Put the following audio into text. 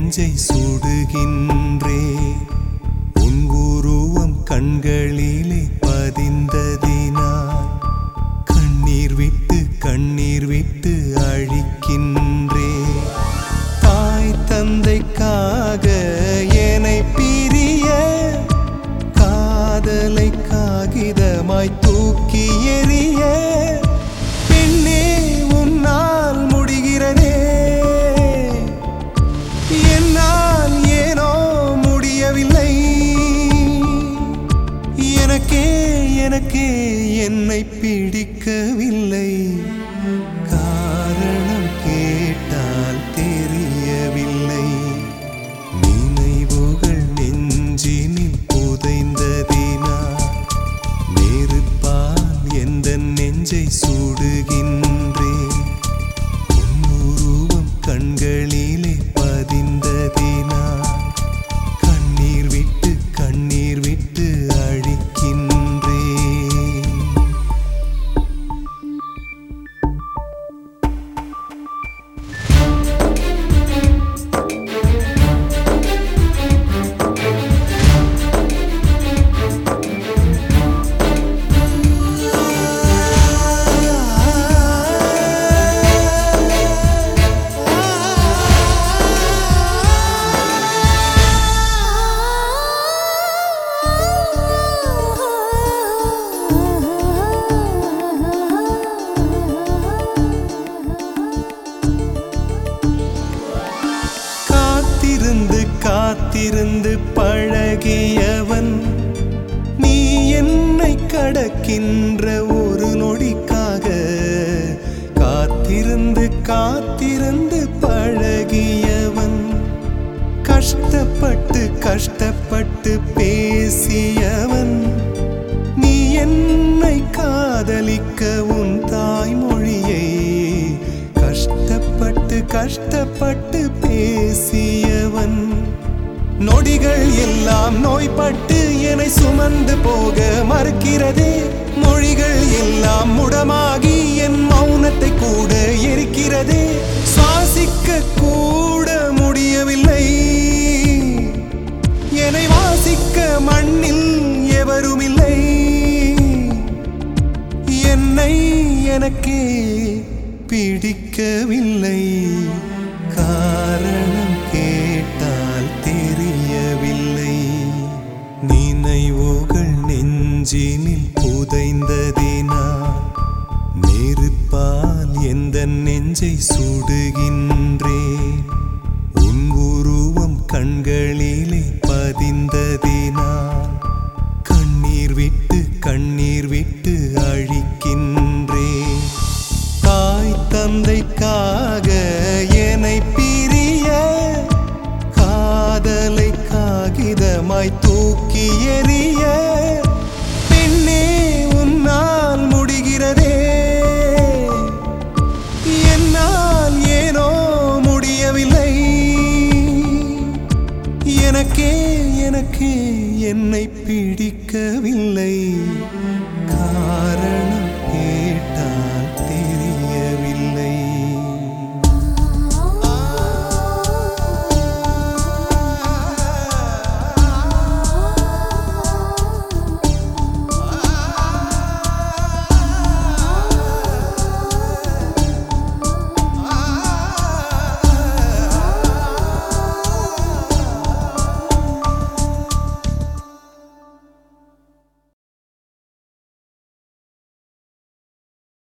நெஞ்சை சுடுகின்றே உன் உருவம் கண்களிலே பதிந்ததினால் கண்ணீர் விட்டு கண்ணீர் விட்டு அழிக்கின்றே தாய் தந்தைக்காக என்னை பிரிய காதலை காகிதமாய் தூக்கி எறிய பெண்ணே உன்னால் முடிகிறதே என்னால் ஏனோ முடியவில்லை எனக்கே எனக்கே என்னை பிடிக்கவில்லை காரணம் கேட்டால் தெரியவில்லை நினைவுகள் நெஞ்சினில் புதைந்ததினால் நெருப்பால் எந்த நெஞ்சை சுடுகின்றேன் உன் உருவம் கண்களிலே பதிந்ததினால் கண்ணீர் விட்டு கண்ணீர் விட்டு அழிக்கின்றேன் காத்திருந்து காத்திருந்து பழகியவன் நீ என்னை கடக்கின்ற ஒரு நொடிக்காக காத்திருந்து காத்திருந்து பழகியவன் கஷ்டப்பட்டு கஷ்டப்பட்டு பேசியவன் நீ என்னை காதலிக்க உன் தாய்மொழியை கஷ்டப்பட்டு கஷ்டப்பட்டு பேசியவன் நொடிகள் எல்லாம் நோய்பட்டு என்னை சுமந்து போக மறுக்கிறதே மொழிகள் எல்லாம் முடமாகி என் மௌனத்தை கூட எரிக்கிறதே சுவாசிக்க கூட முடியவில்லை என்னை வாசிக்க மண்ணில் எவருமில்லை என்னை எனக்கே பிடிக்கவில்லை காரணம் கேட்டால் தெரியவில்லை நினைவுகள் நெஞ்சினில் புதைந்ததினால் நெருப்பால் எந்த நெஞ்சை சுடுகின்றேன் உன் உருவம் கண்களிலே பதிந்ததினால் கண்ணீர் விட்டு கண்ணீர் விட்டு அழிக்கின்றேன் தாய் தந்தைக்காக என்னை பிரிய காதலை காகிதமாய் தூக்கி எறிய பெண்ணே உன்னால் முடிகிறதே என்னால் ஏனோ முடியவில்லை எனக்கே எனக்கே என்னை பிடிக்கவில்லை காரணம்